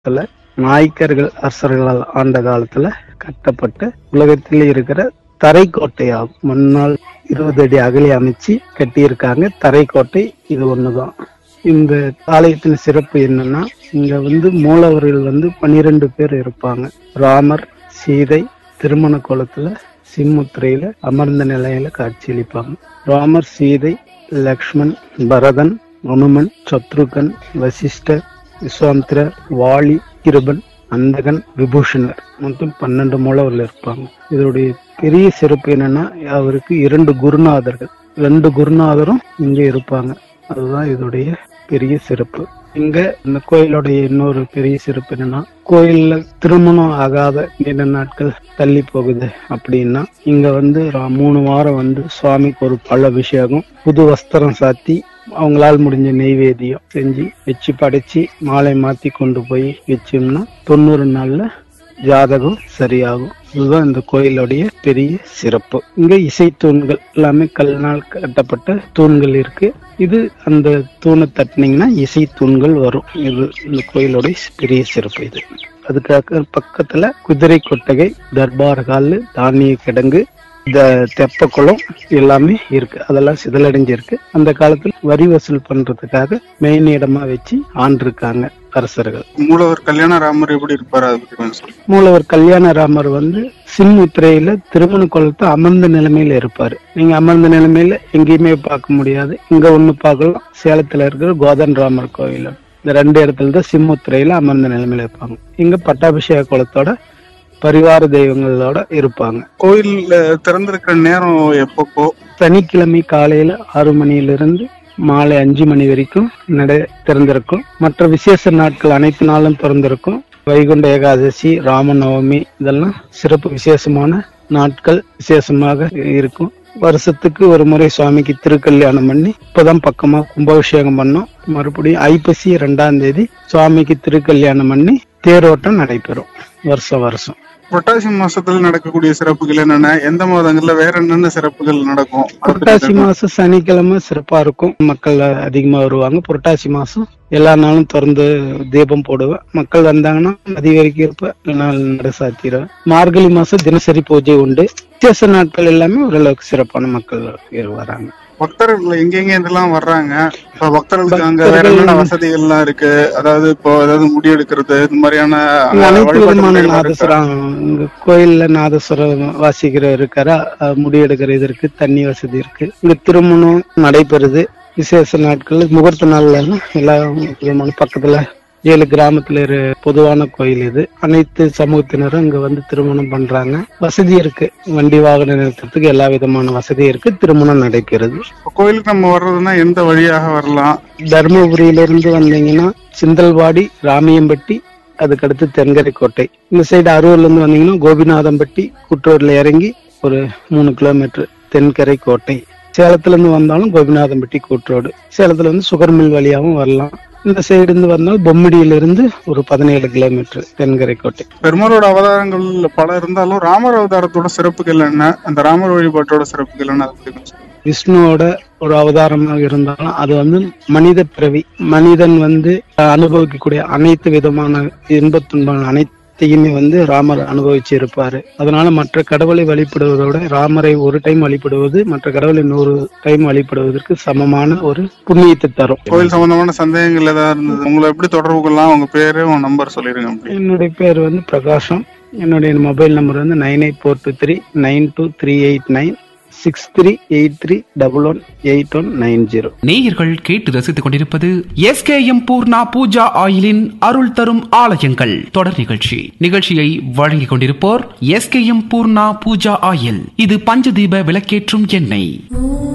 காலத்துல நாயக்கர்கள் அரசர்களால் ஆண்ட காலத்துல கட்டப்பட்ட உலகத்தில் இருக்கிற தரைக்கோட்டையாகும் முன்னால் இருபது அடி அகலி அமைச்சு கட்டியிருக்காங்க தரைக்கோட்டை இது ஒண்ணுதான் இந்த ஆலயத்தின் சிறப்பு என்னன்னா இங்க வந்து மூலவர்கள் வந்து பன்னிரெண்டு பேர் இருப்பாங்க ராமர் சீதை திருமண கோலத்துல சிம்முத்திரையில அமர்ந்த நிலையில காட்சியளிப்பாங்க ராமர் சீதை லக்ஷ்மண் பரதன் அனுமன் சத்ருகன் வசிஷ்டர் விஸ்வாமித்திரர் வாலி கிருபன் அந்தகன் விபூஷணர் மொத்தம் பன்னெண்டு மூலவர்கள் இருப்பாங்க இதனுடைய பெரிய சிறப்பு என்னன்னா அவருக்கு இரண்டு குருநாதர்கள் ரெண்டு குருநாதரும் இங்க இருப்பாங்க அதுதான் இதோடைய பெரிய சிறப்பு இங்க இந்த கோயிலுடைய இன்னொரு பெரிய சிறப்பு என்னன்னா கோயில்ல திருமணம் ஆகாத நீண்ட நாட்கள் தள்ளி போகுது அப்படின்னா இங்க வந்து ரா- மூணு வாரம் வந்து சுவாமிக்கு ஒரு பல அபிஷேகம் புது வஸ்திரம் சாத்தி அவங்களால முடிஞ்ச நெய்வேத்தியம் செஞ்சு வச்சு படைச்சு மாலை மாத்தி கொண்டு போய் வச்சோம்னா தொண்ணூறு நாள்ல ஜாதகம் சரியாகும் இதுதான் இந்த கோயிலுடைய பெரிய சிறப்பு இங்க இசை தூண்கள் எல்லாமே கல்லினால் கட்டப்பட்ட தூண்கள் இருக்கு இது அந்த தூணை தட்டினீங்கன்னா இசை தூண்கள் வரும் இது இந்த கோயிலுடைய பெரிய சிறப்பு இது அதுக்காக பக்கத்துல குதிரை கொட்டகை தர்பார் ஹால் தானிய கிடங்கு இந்த தெப்பக்குளம் எல்லாமே இருக்கு அதெல்லாம் சிதலடைஞ்சிருக்கு அந்த காலத்துல வரி வசூல் பண்றதுக்காக மெயின் இடமா வச்சு ஆண்டிருக்காங்க அரசர்கள் மூலவர் கல்யாண ராமர் எப்படி இருப்பாரு அதை பத்தி கொஞ்சம் சொல்லுங்க மூலவர் கல்யாணராமர் வந்து சின்முத்திரையில திருமண குளத்தை அமர்ந்த நிலைமையில இருப்பாரு நீங்க அமர்ந்த நிலைமையில எங்கேயுமே பார்க்க முடியாது இங்க ஒண்ணு பார்க்கலாம் சேலத்துல இருக்கிற கோதன் ராமர் கோயில் இந்த ரெண்டு இடத்துல தான் சிம்முத்திரையில அமர்ந்த நிலைமையில இருப்பாங்க இங்க பட்டாபிஷேக குளத்தோட பரிவார தெய்வங்களோட இருப்பாங்க கோயில்ல திறந்திருக்கிற நேரம் எப்பப்போ சனிக்கிழமை காலையில ஆறு மணியிலிருந்து மாலை அஞ்சு மணி வரைக்கும் நடை திறந்திருக்கும் மற்ற விசேஷ நாட்கள் அனைத்து நாளும் திறந்திருக்கும் வைகுண்ட ஏகாதசி ராமநவமி இதெல்லாம் சிறப்பு விசேஷமான நாட்கள் விசேஷமாக இருக்கும் வருஷத்துக்கு ஒரு முறை சுவாமிக்கு திருக்கல்யாணம் பண்ணி இப்பதான் பக்கமா கும்பாபிஷேகம் பண்ணோம் மறுபடியும் ஐப்பசி ரெண்டாம் தேதி சுவாமிக்கு திருக்கல்யாணம் பண்ணி தேரோட்டம் நடைபெறும் வருஷம் வருஷம் புரட்டாசி மாசத்துல நடக்கக்கூடிய சிறப்புகள் என்னென்ன எந்த மாதங்கள்ல வேற என்னென்ன சிறப்புகள் நடக்கும் அதை பத்தி புரட்டாசி மாசம் சனிக்கிழமை சிறப்பா இருக்கும் மக்கள் அதிகமா வருவாங்க புரட்டாசி மாசம் எல்லா நாளும் திறந்து தீபம் போடுவேன் மக்கள் வந்தாங்கன்னா மதிய வரைக்கும் இருப்பேன் நாள் நட சாத்திடுவேன் மார்கழி மாசம் தினசரி பூஜை உண்டு விசேஷ நாட்கள் எல்லாமே ஓரளவுக்கு சிறப்பான மக்கள் வராங்க பக்தர்கள் எங்கெங்க இதெல்லாம் வர்றாங்க இப்ப பக்தர்களுக்கு அங்க வேற பக்தர்கள் என்னென்ன வசதிகள்லாம் இருக்கு அதாவது இப்போ ஏதாவது முடி எடுக்கிறது இந்த மாதிரியான இங்க அனைத்து வழிபாட்டு விதமான முறைகள் இருக்கா? நாதஸ்வரம் இங்க கோயில்ல நாதஸ்வரம் வாசிக்கிற இருக்காரா அஹ் முடி எடுக்கிற இது இருக்கு தண்ணி வசதி இருக்கு இங்க திருமணம் நடைபெறுது விசேஷ நாட்கள் முகூர்த்த நாள்ல எல்லாம் எல்லா விதமான பக்கத்துல ஏழு கிராமத்துல இரு பொதுவான கோயில் இது அனைத்து சமூகத்தினரும் இங்க வந்து திருமணம் பண்றாங்க வசதி இருக்கு வண்டி வாகன நிறுத்தத்துக்கு எல்லா விதமான வசதி இருக்கு திருமணம் நடைபெறுது இப்ப கோயிலுக்கு நம்ம வர்றதுன்னா எந்த வழியாக வரலாம் தருமபுரியிலிருந்து வந்தீங்கன்னா சிந்தல்வாடி ராமியம்பட்டி அதுக்கடுத்து தென்கரை கோட்டை இந்த சைடு அரூர்ல இருந்து வந்தீங்கன்னா கோபிநாதம்பட்டி குற்றூர்ல இறங்கி ஒரு மூணு கிலோமீட்டர் தென்கரை கோட்டை சேலத்துல இருந்து வந்தாலும் கோபிநாதம்பட்டி கூற்றோடு சேலத்துல இருந்து சுகர்மில் வழியாவும் வரலாம் இந்த சைடு இருந்து வந்தால் பொம்மிடியில இருந்து ஒரு பதினேழு கிலோமீட்டர் தென்கரை கோட்டை பெருமாளோட அவதாரங்கள் பல இருந்தாலும் ராமர் அவதாரத்தோட சிறப்புகள் என்ன அந்த ராமர் வழிபாட்டோட சிறப்புகள் என்ன அதை பத்தி கொஞ்சம் சொல்லுங்க. விஷ்ணுவோட ஒரு அவதாரமாக இருந்தாலும் அது வந்து மனித பிறவி மனிதன் வந்து அஹ், அனுபவிக்கக்கூடிய அனைத்து விதமான இன்பத் துன்பங்கள் அனைத்தையுமே வந்து ராமர் அனுபவிச்சு இருப்பாரு அதனால மற்ற கடவுளை வழிபடுவதை விட ராமரை ஒரு டைம் வழிபடுவது மற்ற கடவுளை நூறு டைம் வழிபடுவதற்கு சமமான ஒரு புண்ணியத்தை தரும் கோயில் சம்பந்தமான சந்தேகங்கள் ஏதாவது இருந்தது உங்களை எப்படி தொடர்பு கொள்ளலாம் உங்க பேரு உங்க நம்பர் சொல்லிருங்க அப்படி என்னுடைய பேர் வந்து பிரகாஷம் என்னுடைய மொபைல் நம்பர் வந்து nine eight four two three nine two three eight nine six three eight three double one eight one nine zero நேயர்கள் கேட்டு ரசித்துக் கொண்டிருப்பது எஸ்கேஎம் பூர்ணா பூஜா ஆயிலின் அருள் தரும் ஆலயங்கள் தொடர் நிகழ்ச்சி நிகழ்ச்சியை வழங்கிக் கொண்டிருப்போர் எஸ்கேஎம் பூர்ணா பூஜா ஆயில் இது பஞ்சதீப விளக்கேற்றும் எண்ணெய்